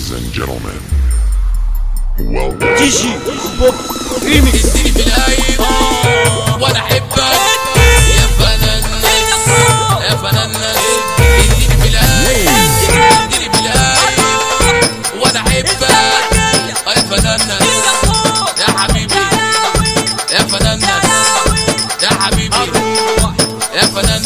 Ladies and gentlemen, welcome. دي جي بوب ريميكس اديني في القايم وانا احبك يا فنان يا فنان اديني في القايم اديني في القايم وانا احبك يا فنان يا حبيبي يا فنان يا حبيبي يا فنان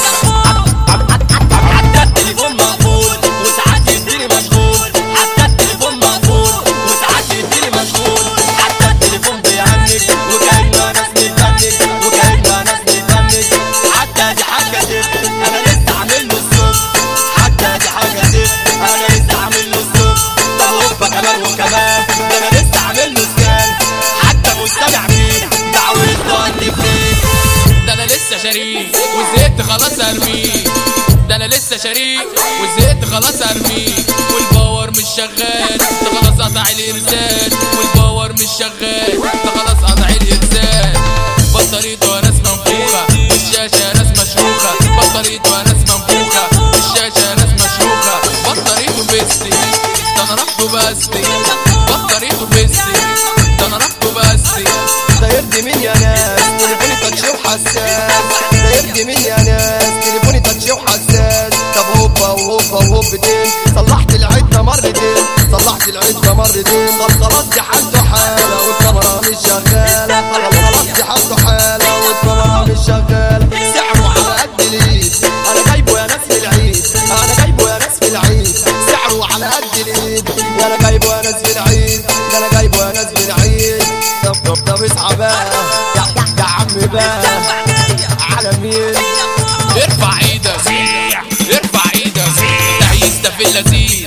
حتى التليفون مقفول وساعات يديني مشغول حتى التليفون مقفول وساعات يديني مشغول حتى التليفون بيهنج وكأنه ناس بتفنج وكأنه ناس بتفنج حتى دي حاجة تفرق أنا لسه عامل له الصوت حتى دي حاجة تفرق أنا لسه عامل له الصوت طب هوبا كمان وكمان ده أنا لسه عامل له سكان حتى مستمع مين دعوته عندي فين ده انا لسه شريك وزهقت خلاص ارميه ده انا لسه شريك وزهقت خلاص ارميه والباور مش شغال ده خلاص قطع الارسال والباور مش شغال ده خلاص قطع الارسال بطاريته ناس منفوخه والشاشه ناس مشروخه بطاريته ناس منفوخه والشاشه ناس مشروخه بطاريته بيستي ده انا رحت بستي بطاريته بيستي ده انا رحت بستي ده يرضي مين يا ناس تليفوني تاتش وحساس ده يرضي مين يا ناس تليفوني تاتش وحساس طب هوبا وهوبا وهوبتين صلحت العدة مرتين صلحت العدة مرتين خل- خلاص دي حالته حالة والكاميرا مش شغالة خل- خلاص دي حالته حالة والكاميرا مش شغالة سعره على قد الايد انا جايبه يا ناس في العيد انا جايبه يا ناس في العيد سعره على قد الايد انا جايبه يا ناس في العيد ده انا جايبه يا ناس في العيد طب طب طب اصحى بقى يا, يا عم بقى على مين ارفع ايدك ارفع ايدك تعيس ده في اللذيذ